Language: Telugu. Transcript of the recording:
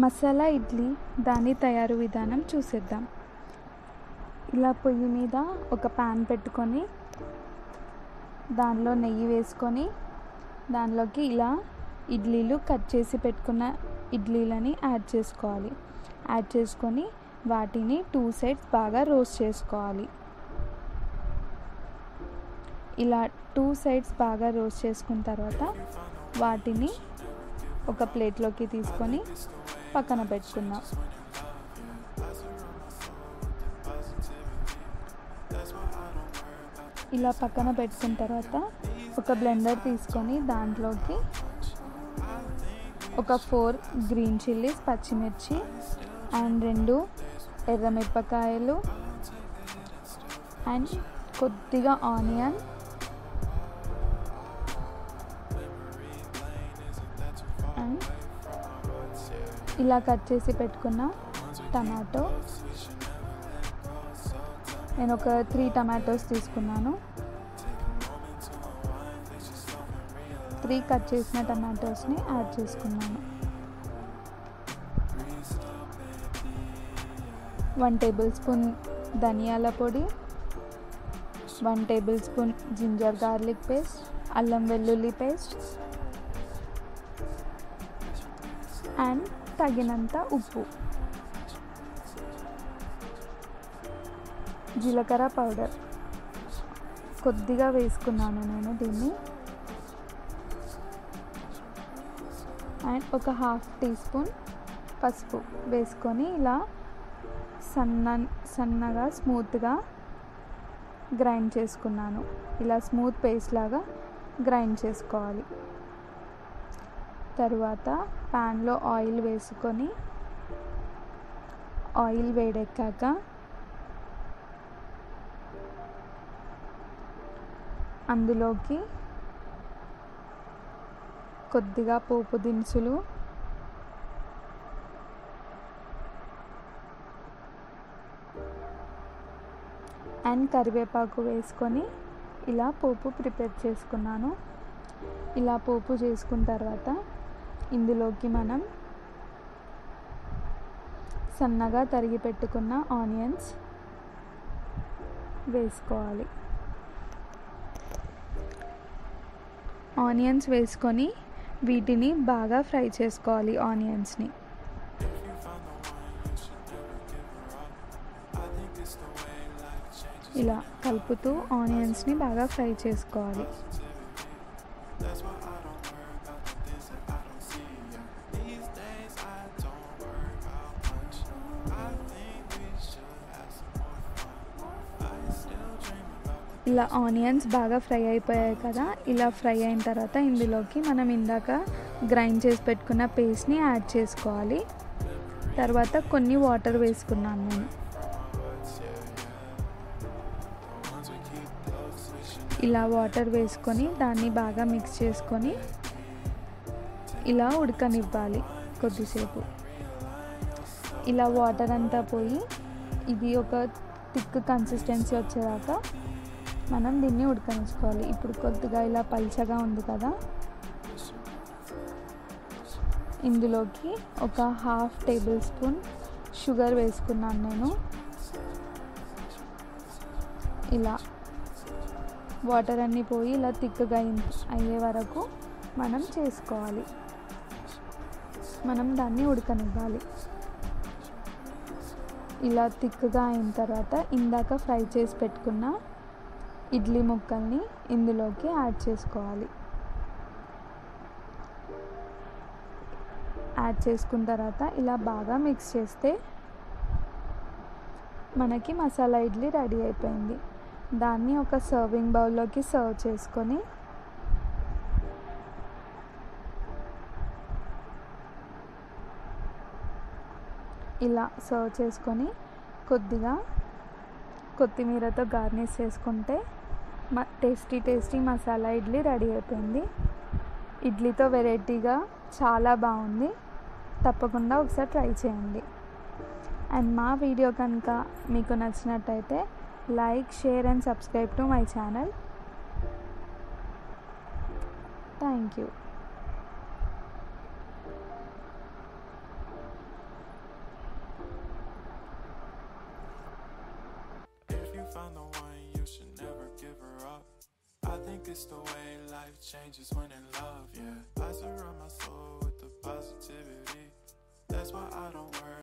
మసాలా ఇడ్లీ దాని తయారు విధానం చూసేద్దాం ఇలా పొయ్యి మీద ఒక ప్యాన్ పెట్టుకొని దానిలో నెయ్యి వేసుకొని దానిలోకి ఇలా ఇడ్లీలు కట్ చేసి పెట్టుకున్న ఇడ్లీలని యాడ్ చేసుకోవాలి యాడ్ చేసుకొని వాటిని టూ సైడ్స్ బాగా రోస్ట్ చేసుకోవాలి ఇలా టూ సైడ్స్ బాగా రోస్ట్ చేసుకున్న తర్వాత వాటిని ఒక ప్లేట్లోకి తీసుకొని పక్కన పెట్టుకుందాం ఇలా పక్కన పెట్టుకున్న తర్వాత ఒక బ్లెండర్ తీసుకొని దాంట్లోకి ఒక ఫోర్ గ్రీన్ చిల్లీస్ పచ్చిమిర్చి అండ్ రెండు ఎర్రమిరపకాయలు అండ్ కొద్దిగా ఆనియన్ అండ్ ఇలా కట్ చేసి పెట్టుకున్న టమాటో నేను ఒక త్రీ టమాటోస్ తీసుకున్నాను త్రీ కట్ చేసిన టమాటోస్ని యాడ్ చేసుకున్నాను వన్ టేబుల్ స్పూన్ ధనియాల పొడి one tablespoon ginger garlic paste అల్లం వెల్లుల్లి పేస్ట్ అండ్ తగినంత ఉప్పు జీలకర్ర పౌడర్ కొద్దిగా వేసుకున్నాను నేను దీన్ని అండ్ ఒక హాఫ్ టీ స్పూన్ పసుపు వేసుకొని ఇలా సన్న సన్నగా స్మూత్గా గ్రైండ్ చేసుకున్నాను ఇలా స్మూత్ పేస్ట్ లాగా గ్రైండ్ చేసుకోవాలి తరువాత ప్యాన్లో ఆయిల్ వేసుకొని ఆయిల్ వేడెక్కాక అందులోకి కొద్దిగా పోపు దినుసులు అండ్ కరివేపాకు వేసుకొని ఇలా పోపు ప్రిపేర్ చేసుకున్నాను ఇలా పోపు చేసుకున్న తర్వాత ఇందులోకి మనం సన్నగా తరిగి పెట్టుకున్న ఆనియన్స్ వేసుకోవాలి ఆనియన్స్ వేసుకొని వీటిని బాగా ఫ్రై చేసుకోవాలి ఆనియన్స్ని ఇలా కలుపుతూ ఆనియన్స్ని బాగా ఫ్రై చేసుకోవాలి ఇలా ఆనియన్స్ బాగా ఫ్రై అయిపోయాయి కదా ఇలా ఫ్రై అయిన తర్వాత ఇందులోకి మనం ఇందాక గ్రైండ్ చేసి పెట్టుకున్న పేస్ట్ని యాడ్ చేసుకోవాలి తర్వాత కొన్ని వాటర్ వేసుకున్నాను నేను ఇలా వాటర్ వేసుకొని దాన్ని బాగా మిక్స్ చేసుకొని ఇలా ఉడకనివ్వాలి కొద్దిసేపు ఇలా వాటర్ అంతా పోయి ఇది ఒక థిక్ కన్సిస్టెన్సీ వచ్చేదాకా మనం దీన్ని ఉడకనించుకోవాలి ఇప్పుడు కొద్దిగా ఇలా పల్చగా ఉంది కదా ఇందులోకి ఒక హాఫ్ టేబుల్ స్పూన్ షుగర్ వేసుకున్నాను నేను ఇలా వాటర్ అన్నీ పోయి ఇలా థిక్గా అయ్యే వరకు మనం చేసుకోవాలి మనం దాన్ని ఉడకనివ్వాలి ఇలా థిక్గా అయిన తర్వాత ఇందాక ఫ్రై చేసి పెట్టుకున్న ఇడ్లీ ముక్కల్ని ఇందులోకి యాడ్ చేసుకోవాలి యాడ్ చేసుకున్న తర్వాత ఇలా బాగా మిక్స్ చేస్తే మనకి మసాలా ఇడ్లీ రెడీ అయిపోయింది దాన్ని ఒక సర్వింగ్ బౌల్లోకి సర్వ్ చేసుకొని ఇలా సర్వ్ చేసుకొని కొద్దిగా కొత్తిమీరతో గార్నిష్ చేసుకుంటే మ tasty tasty masala idli ready అయిపోయింది ఇడ్లీతో వెరైటీగా చాలా బాగుంది తప్పకుండా ఒకసారి ట్రై చేయండి అండ్ మా వీడియో కనుక మీకు నచ్చినట్టయితే like share and subscribe to my channel thank you It's the way life changes when in love, yeah. I surround my soul with the positivity. That's why I don't worry.